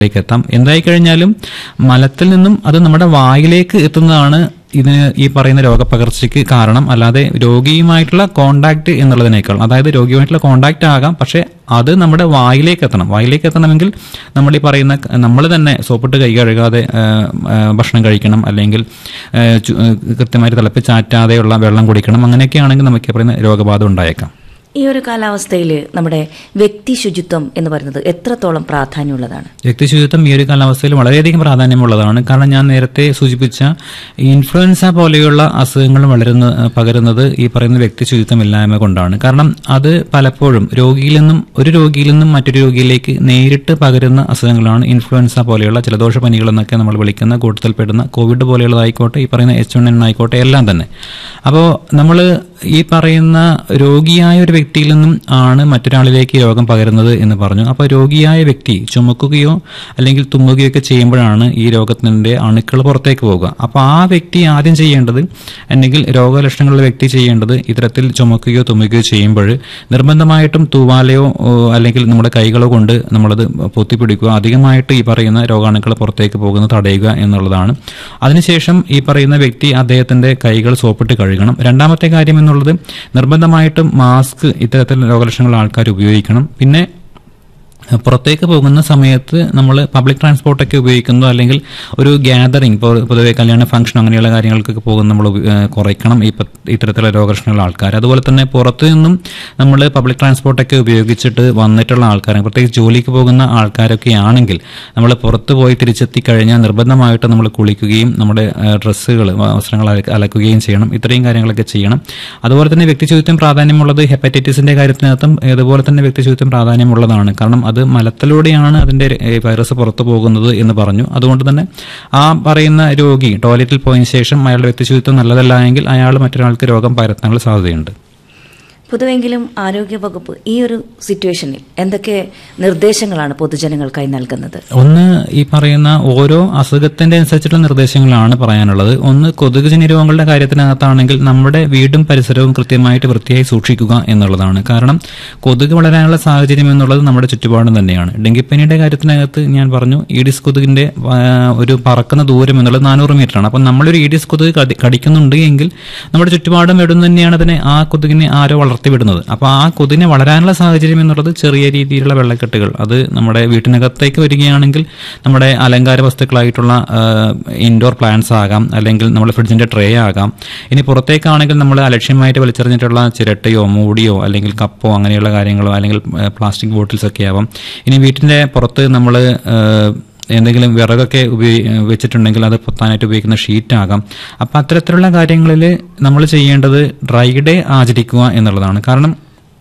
ലേക്ക് എത്താം എന്തായി കഴിഞ്ഞാലും മലത്തിൽ നിന്നും അത് നമ്മുടെ വായിലേക്ക് എത്തുന്നതാണ് ഇതിന് ഈ പറയുന്ന രോഗപകർച്ചയ്ക്ക് കാരണം അല്ലാതെ രോഗിയുമായിട്ടുള്ള കോണ്ടാക്ട് എന്നുള്ളതിനേക്കാൾ അതായത് രോഗിയുമായിട്ടുള്ള കോണ്ടാക്ട് ആകാം പക്ഷെ അത് നമ്മുടെ വായിലേക്ക് എത്തണം വായിലേക്ക് എത്തണമെങ്കിൽ നമ്മൾ ഈ പറയുന്ന നമ്മൾ തന്നെ സോപ്പിട്ട് കൈ കഴുകാതെ ആ, ആ, ഭക്ഷണം കഴിക്കണം അല്ലെങ്കിൽ ആ, ചു- ആ, കൃത്യമായിട്ട് തിളപ്പിച്ചാറ്റാതെയുള്ള വെള്ളം കുടിക്കണം അങ്ങനെയൊക്കെ ആണെങ്കിൽ നമുക്ക് ഈ പറയുന്ന രോഗബാധ ഉണ്ടായേക്കാം ഈ ഒരു കാലാവസ്ഥയിൽ നമ്മുടെ വ്യക്തി ശുചിത്വം എന്ന് പറയുന്നത് എത്രത്തോളം പ്രാധാന്യമുള്ളതാണ് വ്യക്തിശുചിത്വം ഈ ഒരു കാലാവസ്ഥയിൽ വളരെയധികം പ്രാധാന്യമുള്ളതാണ് കാരണം ഞാൻ നേരത്തെ സൂചിപ്പിച്ച ഇൻഫ്ലുവൻസ പോലെയുള്ള അസുഖങ്ങൾ വളരുന്ന പകരുന്നത് ഈ പറയുന്ന വ്യക്തിശുചിത്വം ഇല്ലായ്മ കൊണ്ടാണ് കാരണം അത് പലപ്പോഴും രോഗിയിൽ നിന്നും ഒരു രോഗിയിൽ നിന്നും മറ്റൊരു രോഗിയിലേക്ക് നേരിട്ട് പകരുന്ന അസുഖങ്ങളാണ് ഇൻഫ്ലുവൻസ പോലെയുള്ള ജലദോഷ പനികൾ എന്നൊക്കെ നമ്മൾ വിളിക്കുന്ന കൂട്ടത്തിൽപ്പെടുന്ന കോവിഡ് പോലെയുള്ളതായിക്കോട്ടെ ഈ പറയുന്ന എച്ച് വൺ എൻ ആയിക്കോട്ടെ എല്ലാം തന്നെ അപ്പോൾ നമ്മൾ ഈ പറയുന്ന രോഗിയായ ഒരു വ്യക്തിയിൽ നിന്നും ആണ് മറ്റൊരാളിലേക്ക് രോഗം പകരുന്നത് എന്ന് പറഞ്ഞു അപ്പോൾ രോഗിയായ വ്യക്തി ചുമക്കുകയോ അല്ലെങ്കിൽ തുമ്മുകയോ ഒക്കെ ചെയ്യുമ്പോഴാണ് ഈ രോഗത്തിന്റെ അണുക്കൾ പുറത്തേക്ക് പോകുക അപ്പോൾ ആ വ്യക്തി ആദ്യം ചെയ്യേണ്ടത് അല്ലെങ്കിൽ രോഗലക്ഷണങ്ങളുള്ള വ്യക്തി ചെയ്യേണ്ടത് ഇത്തരത്തിൽ ചുമക്കുകയോ തുമ്മുകയോ ചെയ്യുമ്പോൾ നിർബന്ധമായിട്ടും തൂവാലയോ ഓ, അല്ലെങ്കിൽ നമ്മുടെ കൈകളോ കൊണ്ട് നമ്മളത് പൊത്തിപ്പിടിക്കുക അധികമായിട്ട് ഈ പറയുന്ന രോഗാണുക്കൾ പുറത്തേക്ക് പോകുന്നത് തടയുക എന്നുള്ളതാണ് അതിനുശേഷം ഈ പറയുന്ന വ്യക്തി അദ്ദേഹത്തിന്റെ കൈകൾ സോപ്പിട്ട് കഴുകണം രണ്ടാമത്തെ കാര്യം എന്നുള്ളത് നിർബന്ധമായിട്ടും മാസ്ക് ഇത്തരത്തിൽ രോഗലക്ഷണങ്ങൾ ആൾക്കാർ ഉപയോഗിക്കണം പിന്നെ പുറത്തേക്ക് പോകുന്ന സമയത്ത് നമ്മൾ പബ്ലിക് ട്രാൻസ്പോർട്ടൊക്കെ ഉപയോഗിക്കുന്നു അല്ലെങ്കിൽ ഒരു ഗ്യാതറിംഗ് ഇപ്പോൾ പൊതുവെ കല്യാണ ഫംഗ്ഷൻ അങ്ങനെയുള്ള കാര്യങ്ങൾക്കൊക്കെ പോകുന്ന നമ്മൾ കുറയ്ക്കണം ഈ പ- ഇത്തരത്തിലുള്ള രോഗലക്ഷണമുള്ള ആൾക്കാർ അതുപോലെ തന്നെ പുറത്തു നിന്നും നമ്മൾ പബ്ലിക് ട്രാൻസ്പോർട്ടൊക്കെ ഉപയോഗിച്ചിട്ട് വന്നിട്ടുള്ള ആൾക്കാർ പ്രത്യേകിച്ച് ജോലിക്ക് പോകുന്ന ആൾക്കാരൊക്കെ ആണെങ്കിൽ നമ്മൾ പുറത്ത് പോയി തിരിച്ചെത്തി കഴിഞ്ഞാൽ നിർബന്ധമായിട്ട് നമ്മൾ കുളിക്കുകയും നമ്മുടെ ഡ്രസ്സുകൾ വസ്ത്രങ്ങൾ അലക്ക- അലക്കുകയും ചെയ്യണം ഇത്രയും കാര്യങ്ങളൊക്കെ ചെയ്യണം അതുപോലെ തന്നെ വ്യക്തിശുചിത്വം പ്രാധാന്യമുള്ളത് ഹെപ്പറ്റൈറ്റിസിന്റെ കാര്യത്തിനകത്തും അതുപോലെ തന്നെ വ്യക്തിശുചിത്വം പ്രാധാന്യമുള്ളതാണ് കാരണം അത് മലത്തിലൂടെയാണ് അതിന്റെ ഏ, വൈറസ് പുറത്തു പോകുന്നത് എന്ന് പറഞ്ഞു അതുകൊണ്ട് തന്നെ ആ പറയുന്ന രോഗി ടോയ്ലറ്റിൽ പോയതിനു ശേഷം അയാളുടെ വ്യക്തിശുചിത്വം നല്ലതല്ല എങ്കിൽ അയാൾ മറ്റൊരാൾക്ക് രോഗം പരത്താനുള്ള സാധ്യതയുണ്ട് പൊതുവെങ്കിലും ആരോഗ്യവകുപ്പ് ഈ ഒരു സിറ്റുവേഷനിൽ എന്തൊക്കെ നിർദ്ദേശങ്ങളാണ് പൊതുജനങ്ങൾക്കായി നൽകുന്നത് ഒന്ന് ഈ പറയുന്ന ഓരോ അസുഖത്തിന്റെ അനുസരിച്ചിട്ടുള്ള നിർദ്ദേശങ്ങളാണ് പറയാനുള്ളത് ഒന്ന് കൊതുകുജന്യ രോഗങ്ങളുടെ കാര്യത്തിനകത്താണെങ്കിൽ നമ്മുടെ വീടും പരിസരവും കൃത്യമായിട്ട് വൃത്തിയായി സൂക്ഷിക്കുക എന്നുള്ളതാണ് കാരണം കൊതുക് വളരാനുള്ള സാഹചര്യം എന്നുള്ളത് നമ്മുടെ ചുറ്റുപാടും തന്നെയാണ് ഡെങ്കിപ്പനിയുടെ കാര്യത്തിനകത്ത് ഞാൻ പറഞ്ഞു ഈഡിസ് കൊതുകിന്റെ ആ, ഒരു പറക്കുന്ന ദൂരം എന്നുള്ളത് നാനൂറ് മീറ്റർ ആണ് അപ്പം നമ്മളൊരു ഈഡിസ് കൊതുക് കടി- കടിക്കുന്നുണ്ട് എങ്കിൽ നമ്മുടെ ചുറ്റുപാടും എവിടെ തന്നെയാണ് അതിനെ ആ കൊതുകിനെ ആരോ വളർത്തിവിടുന്നത് അപ്പോൾ ആ കൊതുകിനെ വളരാനുള്ള സാഹചര്യം എന്നുള്ളത് ചെറിയ രീതിയിലുള്ള വെള്ളക്കെട്ടുകൾ അത് നമ്മുടെ വീട്ടിനകത്തേക്ക് വരികയാണെങ്കിൽ നമ്മുടെ അലങ്കാര വസ്തുക്കളായിട്ടുള്ള ഇൻഡോർ പ്ലാന്റ്സ് ആകാം അല്ലെങ്കിൽ നമ്മുടെ ഫ്രിഡ്ജിന്റെ ട്രേ ആകാം ഇനി പുറത്തേക്കാണെങ്കിൽ നമ്മൾ അലക്ഷ്യമായിട്ട് വലിച്ചെറിഞ്ഞിട്ടുള്ള ചിരട്ടയോ മൂടിയോ അല്ലെങ്കിൽ കപ്പോ അങ്ങനെയുള്ള കാര്യങ്ങളോ അല്ലെങ്കിൽ പ്ലാസ്റ്റിക് ബോട്ടിൽസ് ഒക്കെ ആവാം ഇനി വീട്ടിന്റെ പുറത്ത് നമ്മൾ എന്തെങ്കിലും വിറകൊക്കെ ഉപയോഗി വെച്ചിട്ടുണ്ടെങ്കിൽ അത് പൊത്താനായിട്ട് ഉപയോഗിക്കുന്ന ഷീറ്റ് ആകാം അപ്പം അത്തരത്തിലുള്ള കാര്യങ്ങളിൽ നമ്മൾ ചെയ്യേണ്ടത് ഡ്രൈ ഡേ ആചരിക്കുക എന്നുള്ളതാണ് കാരണം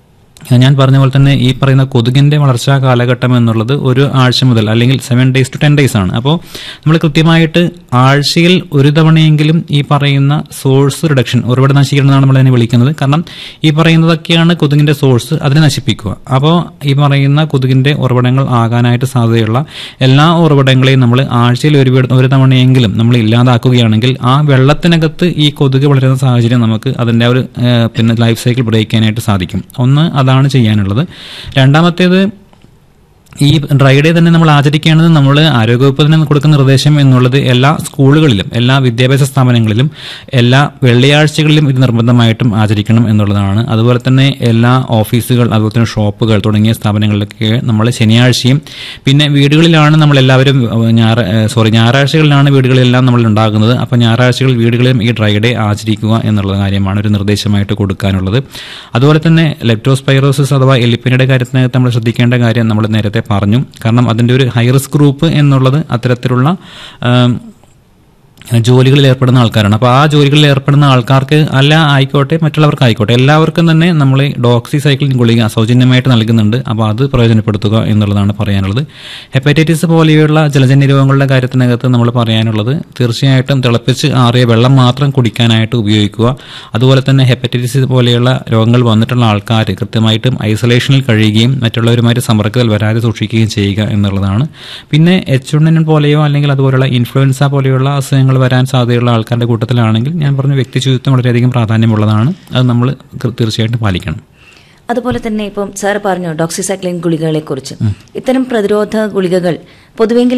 ഞാൻ പറഞ്ഞ പോലെ തന്നെ ഈ പറയുന്ന കൊതുകിന്റെ വളർച്ചാ കാലഘട്ടം എന്നുള്ളത് ഒരു ആഴ്ച മുതൽ അല്ലെങ്കിൽ seven days to ten days ആണ് അപ്പോൾ നമ്മൾ കൃത്യമായിട്ട് ആഴ്ചയിൽ ഒരു തവണയെങ്കിലും ഈ പറയുന്ന സോഴ്സ് റിഡക്ഷൻ ഉറവിട നശീകരണം എന്നാണ് നമ്മൾ അതിനെ വിളിക്കുന്നത് കാരണം ഈ പറയുന്നതൊക്കെയാണ് കൊതുകിന്റെ സോഴ്സ് അതിനെ നശിപ്പിക്കുക അപ്പോൾ ഈ പറയുന്ന കൊതുകിന്റെ ഉറവിടങ്ങൾ ആകാനായിട്ട് സാധ്യതയുള്ള എല്ലാ ഉറവിടങ്ങളെയും നമ്മൾ ആഴ്ചയിൽ ഒരു വീട്- ഒരു തവണയെങ്കിലും നമ്മൾ ഇല്ലാതാക്കുകയാണെങ്കിൽ ആ വെള്ളത്തിനകത്ത് ഈ കൊതുക് വളരുന്ന സാഹചര്യം നമുക്ക് അതിന്റെ ആ ഒരു ഏഹ്, പിന്നെ ലൈഫ് സൈക്കിൾ ബ്രേക്ക് ചെയ്യാനായിട്ട് സാധിക്കും ഒന്ന് അതാണ് ചെയ്യാനുള്ളത് രണ്ടാമത്തേത് ഈ ഡ്രൈ ഡേ തന്നെ നമ്മൾ ആചരിക്കേണ്ടത് നമ്മൾ ആരോഗ്യവകുപ്പ് തന്നെ കൊടുക്കുന്ന നിർദ്ദേശം എന്നുള്ളത് എല്ലാ സ്കൂളുകളിലും എല്ലാ വിദ്യാഭ്യാസ സ്ഥാപനങ്ങളിലും എല്ലാ വെള്ളിയാഴ്ചകളിലും ഇത് നിർബന്ധമായിട്ടും ആചരിക്കണം എന്നുള്ളതാണ് അതുപോലെ തന്നെ എല്ലാ ഓഫീസുകൾ അതുപോലെ തന്നെ ഷോപ്പുകൾ തുടങ്ങിയ സ്ഥാപനങ്ങളിലൊക്കെ നമ്മൾ ശനിയാഴ്ചയും പിന്നെ വീടുകളിലാണ് നമ്മൾ എല്ലാവരും ഞായറ സോറി ഞായറാഴ്ചകളിലാണ് വീടുകളിലെല്ലാം നമ്മൾ ഉണ്ടാകുന്നത് അപ്പോൾ ഞായറാഴ്ചകളിൽ വീടുകളിലും ഈ ഡ്രൈ ഡേ ആചരിക്കുക എന്നുള്ള കാര്യമാണ് ഒരു നിർദ്ദേശമായിട്ട് കൊടുക്കാനുള്ളത് അതുപോലെ തന്നെ ലെപ്റ്റോസ്പൈറോസിസ് അഥവാ എലിപ്പനിയുടെ കാര്യത്തിനകത്ത് നമ്മൾ ശ്രദ്ധിക്കേണ്ട കാര്യം നമ്മൾ നേരത്തെ പറഞ്ഞു കാരണം അതിൻ്റെ ഒരു ഹൈ റിസ്ക് ഗ്രൂപ്പ് എന്നുള്ളത് അത്തരത്തിലുള്ള ആം, ജോലികളിൽ ഏർപ്പെടുന്ന ആൾക്കാരാണ് അപ്പോൾ ആ ജോലികളിൽ ഏർപ്പെടുന്ന ആൾക്കാർക്ക് അല്ല ആയിക്കോട്ടെ മറ്റുള്ളവർക്ക് ആയിക്കോട്ടെ എല്ലാവർക്കും തന്നെ നമ്മൾ ഡോക്സി സൈക്ലിൻ ഗുളിക സൗജന്യമായിട്ട് നൽകുന്നുണ്ട് അപ്പോൾ അത് പ്രയോജനപ്പെടുത്തുക എന്നുള്ളതാണ് പറയാനുള്ളത് ഹെപ്പറ്റൈറ്റിസ് പോലെയുള്ള ജലജന്യ രോഗങ്ങളുടെ കാര്യത്തിനകത്ത് നമ്മൾ പറയാനുള്ളത് തീർച്ചയായിട്ടും തിളപ്പിച്ച് ആറിയ വെള്ളം മാത്രം കുടിക്കാനായിട്ട് ഉപയോഗിക്കുക അതുപോലെ തന്നെ ഹെപ്പറ്റൈറ്റിസ് പോലെയുള്ള രോഗങ്ങൾ വന്നിട്ടുള്ള ആൾക്കാർ കൃത്യമായിട്ടും ഐസൊലേഷനിൽ കഴിയുകയും മറ്റുള്ളവരുമായിട്ട് സമ്പർക്കത്തിൽ വരാതെ സൂക്ഷിക്കുകയും ചെയ്യുക എന്നുള്ളതാണ് പിന്നെ എച്ച് വൺ എൻ പോലെയോ അല്ലെങ്കിൽ അതുപോലെയുള്ള ഇൻഫ്ലുവൻസ പോലെയുള്ള അസുഖങ്ങൾ വരാൻ സാധ്യതയുള്ള ആൾക്കാരുടെ കൂട്ടത്തിലാണെങ്കിൽ ഞാൻ പറഞ്ഞ വ്യക്തി ശുചിത്വം വളരെയധികം പ്രാധാന്യമുള്ളതാണ് അത് നമ്മൾ തീർച്ചയായിട്ടും പാലിക്കണം അതുപോലെ തന്നെ ഇപ്പം സാർ പറഞ്ഞു ഡോക്സിസൈക്ലിൻ ഗുളികകളെ കുറിച്ച് ഇത്തരം പ്രതിരോധ ഗുളികകൾ പൊതുവെങ്കിലും